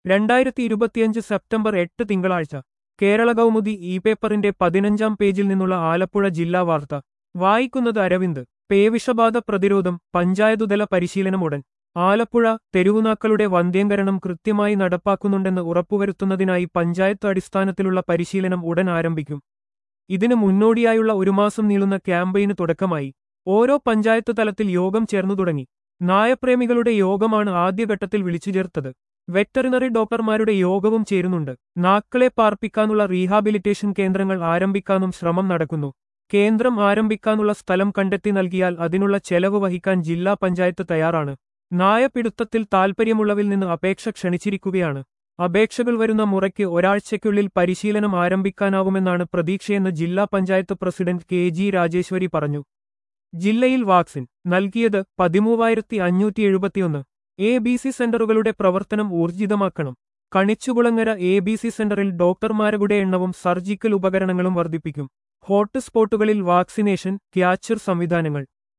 രണ്ടായിരത്തി ഇരുപത്തിയഞ്ച് സെപ്റ്റംബർ എട്ട് തിങ്കളാഴ്ച കേരള കൗമുദി ഇ പേപ്പറിന്റെ പതിനഞ്ചാം പേജിൽ നിന്നുള്ള ആലപ്പുഴ ജില്ലാ വാർത്ത വായിക്കുന്നത് അരവിന്ദ് പേവിഷബാധ പ്രതിരോധം പഞ്ചായത്തുതല പരിശീലനം ഉടൻ ആലപ്പുഴ തെരുവുനാക്കളുടെ വന്ധ്യംകരണം കൃത്യമായി നടപ്പാക്കുന്നുണ്ടെന്ന് ഉറപ്പുവരുത്തുന്നതിനായി പഞ്ചായത്ത് അടിസ്ഥാനത്തിലുള്ള പരിശീലനം ഉടൻ ആരംഭിക്കും ഇതിന് മുന്നോടിയായുള്ള ഒരു മാസം നീളുന്ന ക്യാമ്പയിന് തുടക്കമായി ഓരോ പഞ്ചായത്ത് തലത്തിൽ യോഗം ചേർന്നു തുടങ്ങി നായപ്രേമികളുടെ യോഗമാണ് ആദ്യഘട്ടത്തിൽ വിളിച്ചു ചേർത്തത് വെറ്ററിനറി ഡോക്ടർമാരുടെ യോഗവും ചേരുന്നുണ്ട് നാക്കളെ പാർപ്പിക്കാനുള്ള റീഹാബിലിറ്റേഷൻ കേന്ദ്രങ്ങൾ ആരംഭിക്കാനും ശ്രമം നടക്കുന്നു കേന്ദ്രം ആരംഭിക്കാനുള്ള സ്ഥലം കണ്ടെത്തി നൽകിയാൽ അതിനുള്ള ചെലവ് വഹിക്കാൻ ജില്ലാ പഞ്ചായത്ത് തയ്യാറാണ് നായപിടുത്തത്തിൽ താൽപ്പര്യമുള്ളവിൽ നിന്ന് അപേക്ഷ ക്ഷണിച്ചിരിക്കുകയാണ് അപേക്ഷകൾ വരുന്ന മുറയ്ക്ക് ഒരാഴ്ചയ്ക്കുള്ളിൽ പരിശീലനം ആരംഭിക്കാനാവുമെന്നാണ് പ്രതീക്ഷയെന്ന് ജില്ലാ panchayat president K G Rajeshwari പറഞ്ഞു ജില്ലയിൽ വാക്സിൻ നൽകിയത് പതിമൂവായിരത്തി അഞ്ഞൂറ്റി എഴുപത്തിയൊന്ന് എ ബി സി സെന്ററുകളുടെ പ്രവർത്തനം ഊർജിതമാക്കണം കണിച്ചുകുളങ്ങര എ ബി സി സെന്ററിൽ ഡോക്ടർമാരുടെ എണ്ണവും സർജിക്കൽ ഉപകരണങ്ങളും വർദ്ധിപ്പിക്കും ഹോട്ട്സ്പോട്ടുകളിൽ വാക്സിനേഷൻ ക്യാച്ചർ സംവിധാനങ്ങൾ